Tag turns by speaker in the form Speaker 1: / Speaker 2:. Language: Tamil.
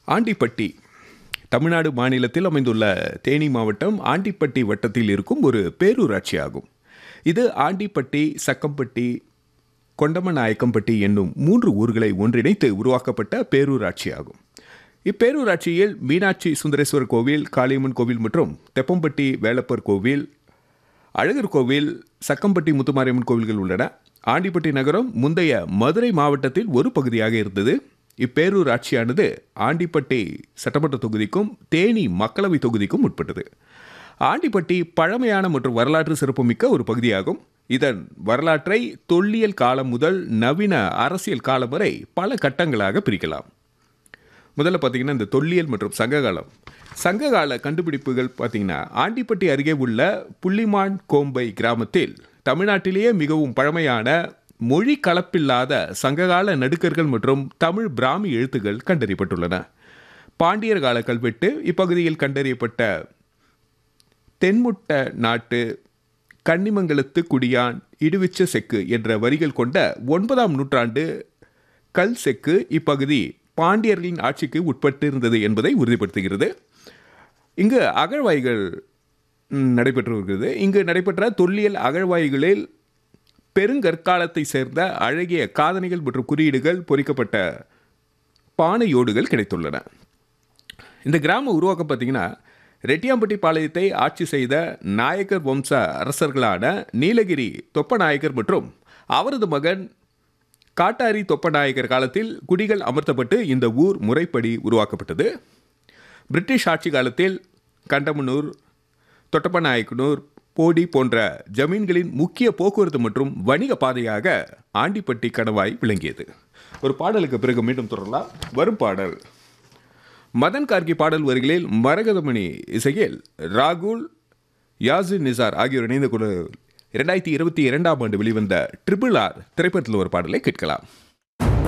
Speaker 1: ஆண்டிப்பட்டி தமிழ்நாடு மாநிலத்தில் அமைந்துள்ள தேனி மாவட்டம் ஆண்டிப்பட்டி வட்டத்தில் இருக்கும் ஒரு பேரூராட்சி ஆகும் இது ஆண்டிப்பட்டி சக்கம்பட்டி கொண்டமநாயக்கம்பட்டி என்னும் மூன்று ஊர்களை ஒன்றிணைத்து உருவாக்கப்பட்ட பேரூராட்சி ஆகும் இப்பேரூராட்சியில் மீனாட்சி சுந்தரேஸ்வரர் கோவில் காளியம்மன் கோவில் மற்றும் தெப்பம்பட்டி வேலப்பர் கோவில் அழகர் கோவில் சக்கம்பட்டி முத்துமாரியம்மன் கோவில்கள் உள்ளன ஆண்டிப்பட்டி நகரம் முந்தைய மதுரை மாவட்டத்தில் ஒரு பகுதியாக இருந்தது இப்பேரூராட்சியானது ஆண்டிப்பட்டி சட்டமன்ற தொகுதிக்கும் தேனி மக்களவை தொகுதிக்கும் உட்பட்டது ஆண்டிப்பட்டி பழமையான மற்றும் வரலாற்று சிறப்புமிக்க ஒரு பகுதியாகும் இதன் வரலாற்றை தொல்லியல் காலம் முதல் நவீன அரசியல் காலம் வரை பல கட்டங்களாக பிரிக்கலாம் முதல்ல பார்த்தீங்கன்னா இந்த தொல்லியல் மற்றும் சங்ககாலம் சங்ககால கண்டுபிடிப்புகள் பார்த்தீங்கன்னா ஆண்டிப்பட்டி அருகே உள்ள புள்ளிமான் கோம்பை கிராமத்தில் தமிழ்நாட்டிலேயே மிகவும் பழமையான மொழி கலப்பில்லாத சங்ககால நடுக்கர்கள் மற்றும் தமிழ் பிராமி எழுத்துகள் கண்டறியப்பட்டுள்ளன பாண்டியர் கால கல்வெட்டு இப்பகுதியில் கண்டறியப்பட்ட தென்முட்ட நாட்டு கன்னிமங்கலத்து குடியான் இடுவிச்ச செக்கு என்ற வரிகள் கொண்ட ஒன்பதாம் நூற்றாண்டு கல் செக்கு இப்பகுதி பாண்டியர்களின் ஆட்சிக்கு உட்பட்டு இருந்தது என்பதை உறுதிப்படுத்துகிறது இங்கு அகழ்வாய்கள் ம், நடைபெற்று வருகிறது இங்கு நடைபெற்ற தொல்லியல் அகழ்வாய்களில் பெருங்கற்காலத்தை சேர்ந்த அழகிய காதணிகள் மற்றும் குறியீடுகள் பொறிக்கப்பட்ட பானையோடுகள் கிடைத்துள்ளன இந்த கிராம உருவாக்கம் பார்த்தீங்கன்னா ரெட்டியாம்பட்டி பாளையத்தை ஆட்சி செய்த நாயக்கர் வம்ச அரசர்களான நீலகிரி தொப்பநாயக்கர் மற்றும் அவரது மகன் காட்டாரி தொப்பநாயக்கர் காலத்தில் குடிகள் அமர்த்தப்பட்டு இந்த ஊர் முறைப்படி உருவாக்கப்பட்டது பிரிட்டிஷ் ஆட்சி காலத்தில் கண்டமனூர் தொட்டப்பநாயக்கனூர் போடி போன்ற ஜமீன்களின் முக்கிய போக்குவரத்து மற்றும் வணிக பாதையாக ஆண்டிப்பட்டி கணவாய் விளங்கியது ஒரு பாடலுக்கு பிறகு மீண்டும் தொடரலாம் வரும் பாடல் மதன் கார்கி பாடல் வரிகளில் மரகதமணி இசையில் ராகுல் யாசின் நிசார் ஆகியோர் இணைந்து கொண்டு இரண்டாயிரத்தி இருபத்தி இரண்டாம் ஆண்டு வெளிவந்த ட்ரிபிள் ஆர் திரைப்படத்தில் ஒரு பாடலை கேட்கலாம்